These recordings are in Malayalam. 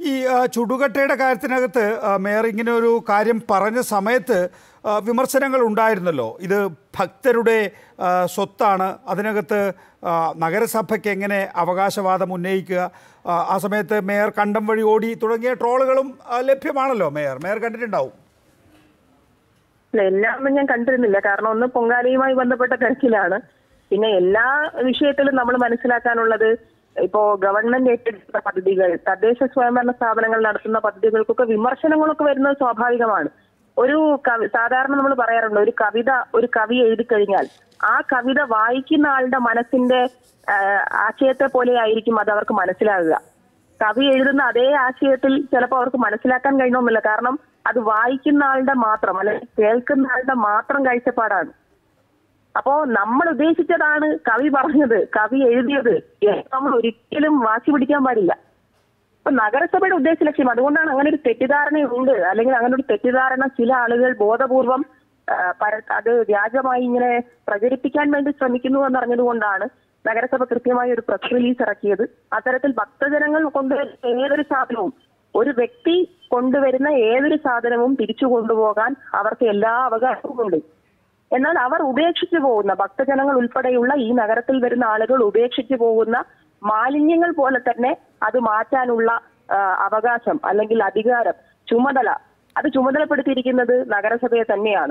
ഈ ആ, ചുടുകട്ടയുടെ കാര്യത്തിനകത്ത് ആ, മേയർ ഇങ്ങനെ ഒരു കാര്യം പറഞ്ഞ സമയത്ത് ആ, വിമർശനങ്ങൾ ഉണ്ടായിരുന്നല്ലോ ഇത് ഭക്തരുടെ ആ, സ്വത്താണ് അതിനകത്ത് ആ, നഗരസഭയ്ക്ക് എങ്ങനെ അവകാശവാദം ഉന്നയിക്കുക ആ, ആ സമയത്ത് മേയർ കണ്ടം വഴി ഓടി തുടങ്ങിയ ട്രോളുകളും ആ, ലഭ്യമാണല്ലോ മേയർ മേയർ കണ്ടിട്ടുണ്ടാവും ഇല്ല, എല്ലാം ഒന്നും ഞാൻ കണ്ടിരുന്നില്ല കാരണം ഒന്ന് പൊങ്കാലയുമായി ബന്ധപ്പെട്ട തിരക്കിലാണ് പിന്നെ എല്ലാ വിഷയത്തിലും നമ്മൾ മനസ്സിലാക്കാനുള്ളത് ഇപ്പോ ഗവൺമെന്റ് ഏറ്റെടുക്കുന്ന പദ്ധതികൾ തദ്ദേശ സ്വയംഭരണ സ്ഥാപനങ്ങൾ നടത്തുന്ന പദ്ധതികൾക്കൊക്കെ വിമർശനങ്ങളൊക്കെ വരുന്നത് സ്വാഭാവികമാണ് ഒരു കവി സാധാരണ നമ്മൾ പറയാറുണ്ട് ഒരു കവിത ഒരു കവി എഴുതി കഴിഞ്ഞാൽ ആ കവിത വായിക്കുന്ന ആളുടെ മനസ്സിന്റെ ആ, ആശയത്തെ പോലെ ആയിരിക്കും അത് അവർക്ക് മനസ്സിലാകുക കവി എഴുതുന്ന അതേ ആശയത്തിൽ ചിലപ്പോൾ അവർക്ക് മനസ്സിലാക്കാൻ കഴിയണമെന്നില്ല കാരണം അത് വായിക്കുന്ന ആളുടെ മാത്രം അല്ലെങ്കിൽ കേൾക്കുന്ന ആളുടെ മാത്രം കാഴ്ചപ്പാടാണ് അപ്പോ നമ്മൾ ഉദ്ദേശിച്ചതാണ് കവി പറഞ്ഞത് കവി എഴുതിയത് എന്ന് നമ്മൾ ഒരിക്കലും വാശി പിടിക്കാൻ പാടില്ല ഇപ്പൊ നഗരസഭയുടെ ഉദ്ദേശ ലക്ഷ്യം അതുകൊണ്ടാണ് അങ്ങനെ ഒരു തെറ്റിദ്ധാരണയുണ്ട് അല്ലെങ്കിൽ അങ്ങനെ ഒരു തെറ്റിദ്ധാരണ ചില ആളുകൾ ബോധപൂർവം ആ, പര- അത് വ്യാജമായി ഇങ്ങനെ പ്രചരിപ്പിക്കാൻ വേണ്ടി ശ്രമിക്കുന്നു എന്നറിഞ്ഞതുകൊണ്ടാണ് നഗരസഭ കൃത്യമായി ഒരു പ്രസ് റിലീസ് ഇറക്കിയത് അത്തരത്തിൽ ഭക്തജനങ്ങൾ കൊണ്ടുവരുന്ന ഏതൊരു സാധനവും ഒരു വ്യക്തി കൊണ്ടുവരുന്ന ഏതൊരു സാധനവും തിരിച്ചു കൊണ്ടുപോകാൻ അവർക്ക് എല്ലാ അവകാശവും ഉണ്ട് എന്നാൽ അവർ ഉപേക്ഷിച്ചു പോകുന്ന ഭക്തജനങ്ങൾ ഉൾപ്പെടെയുള്ള ഈ നഗരത്തിൽ വരുന്ന ആളുകൾ ഉപേക്ഷിച്ചു പോകുന്ന മാലിന്യങ്ങൾ പോലെ തന്നെ അത് മാറ്റാനുള്ള ആ, അവകാശം അല്ലെങ്കിൽ അധികാരം ചുമതല അത് ചുമതലപ്പെടുത്തിയിരിക്കുന്നത് നഗരസഭയെ തന്നെയാണ്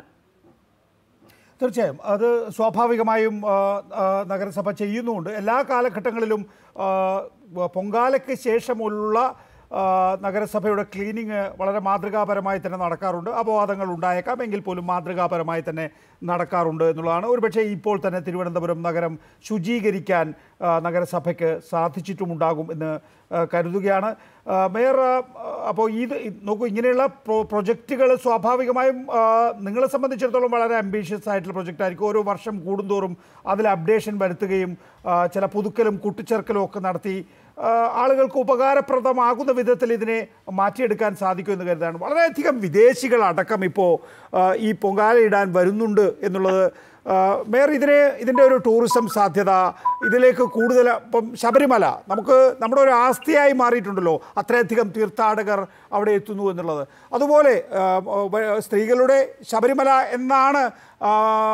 തീർച്ചയായും അത് സ്വാഭാവികമായും ആ, ആ, നഗരസഭ ചെയ്യുന്നുമുണ്ട് എല്ലാ കാലഘട്ടങ്ങളിലും ആ, പൊങ്കാലയ്ക്ക് ശേഷമുള്ള ആ, നഗരസഭയുടെ ക്ലീനിങ് വളരെ മാതൃകാപരമായി തന്നെ നടക്കാറുണ്ട് അപവാദങ്ങൾ ഉണ്ടായേക്കാം എങ്കിൽ പോലും മാതൃകാപരമായി തന്നെ നടക്കാറുണ്ട് എന്നുള്ളതാണ് ഒരുപക്ഷെ ഇപ്പോൾ തന്നെ തിരുവനന്തപുരം നഗരം ശുചീകരിക്കാൻ ആ, നഗരസഭയ്ക്ക് സാധിച്ചിട്ടുമുണ്ടാകും എന്ന് ആ, കരുതുകയാണ് ആ, മേയർ ആ, അപ്പോൾ ഇത് ഇത് നോക്കൂ ഇങ്ങനെയുള്ള പ്രോ പ്രൊജക്റ്റുകൾ സ്വാഭാവികമായും ആ, നിങ്ങളെ സംബന്ധിച്ചിടത്തോളം വളരെ അംബീഷ്യസ് ആയിട്ടുള്ള പ്രൊജക്റ്റ് ആയിരിക്കും ഓരോ വർഷം കൂടുന്തോറും അതിൽ അപ്ഡേഷൻ വരുത്തുകയും ആ, ചില പുതുക്കലും കൂട്ടിച്ചേർക്കലും ഒക്കെ നടത്തി ആ, ആളുകൾക്ക് ഉപകാരപ്രദമാകുന്ന വിധത്തിൽ ഇതിനെ മാറ്റിയെടുക്കാൻ സാധിക്കുമെന്ന് കരുതാണ് വളരെയധികം വിദേശികളടക്കം ഇപ്പോൾ ആ, ഈ പൊങ്കാലയിടാൻ വരുന്നുണ്ട് എന്നുള്ളത് ആ, മേയർ ഇതിനെ ഇതിൻ്റെ ഒരു ടൂറിസം സാധ്യത ഇതിലേക്ക് കൂടുതൽ ഇപ്പം ശബരിമല നമുക്ക് നമ്മുടെ ഒരു ആസ്തിയായി മാറിയിട്ടുണ്ടല്ലോ അത്രയധികം തീർത്ഥാടകർ അവിടെ എത്തുന്നു എന്നുള്ളത് അതുപോലെ ആ, വ- സ്ത്രീകളുടെ ശബരിമല എന്നാണ് ആ,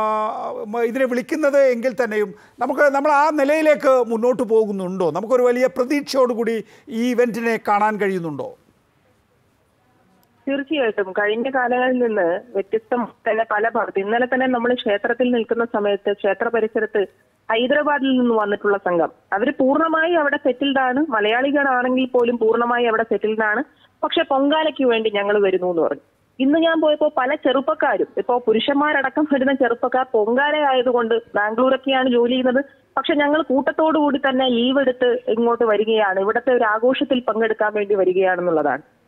മ- ഇതിനെ വിളിക്കുന്നത് എങ്കിൽ തന്നെയും നമുക്ക് നമ്മൾ ആ നിലയിലേക്ക് മുന്നോട്ട് പോകുന്നുണ്ടോ നമുക്കൊരു വലിയ പ്രതീക്ഷയോടുകൂടി ഈ ഇവൻറ്റിനെ കാണാൻ കഴിയുന്നുണ്ടോ തീർച്ചയായിട്ടും കഴിഞ്ഞ കാലങ്ങളിൽ നിന്ന് വ്യത്യസ്തം തന്നെ പല ഭാഗത്ത് ഇന്നലെ തന്നെ നമ്മൾ ക്ഷേത്രത്തിൽ നിൽക്കുന്ന സമയത്ത് ക്ഷേത്ര പരിസരത്ത് ഹൈദരാബാദിൽ നിന്ന് വന്നിട്ടുള്ള സംഘം അവർ പൂർണ്ണമായി അവിടെ സെറ്റിൽഡ് ആണ് മലയാളികളാണെങ്കിൽ പോലും പൂർണ്ണമായി അവിടെ സെറ്റിൽഡ് ആണ് പക്ഷെ പൊങ്കാലയ്ക്ക് വേണ്ടി ഞങ്ങൾ വരുന്നു എന്ന് പറഞ്ഞു ഇന്ന് ഞാൻ പോയപ്പോ പല ചെറുപ്പക്കാരും ഇപ്പോ പുരുഷന്മാരടക്കം വരുന്ന ചെറുപ്പക്കാർ പൊങ്കാല ആയതുകൊണ്ട് ബാംഗ്ലൂരൊക്കെയാണ് ജോലി ചെയ്യുന്നത് പക്ഷെ ഞങ്ങൾ കൂട്ടത്തോടു കൂടി തന്നെ ലീവ് എടുത്ത് ഇങ്ങോട്ട് വരികയാണ് ഇവിടുത്തെ ഒരു ആഘോഷത്തിൽ പങ്കെടുക്കാൻ വേണ്ടി വരികയാണെന്നുള്ളതാണ്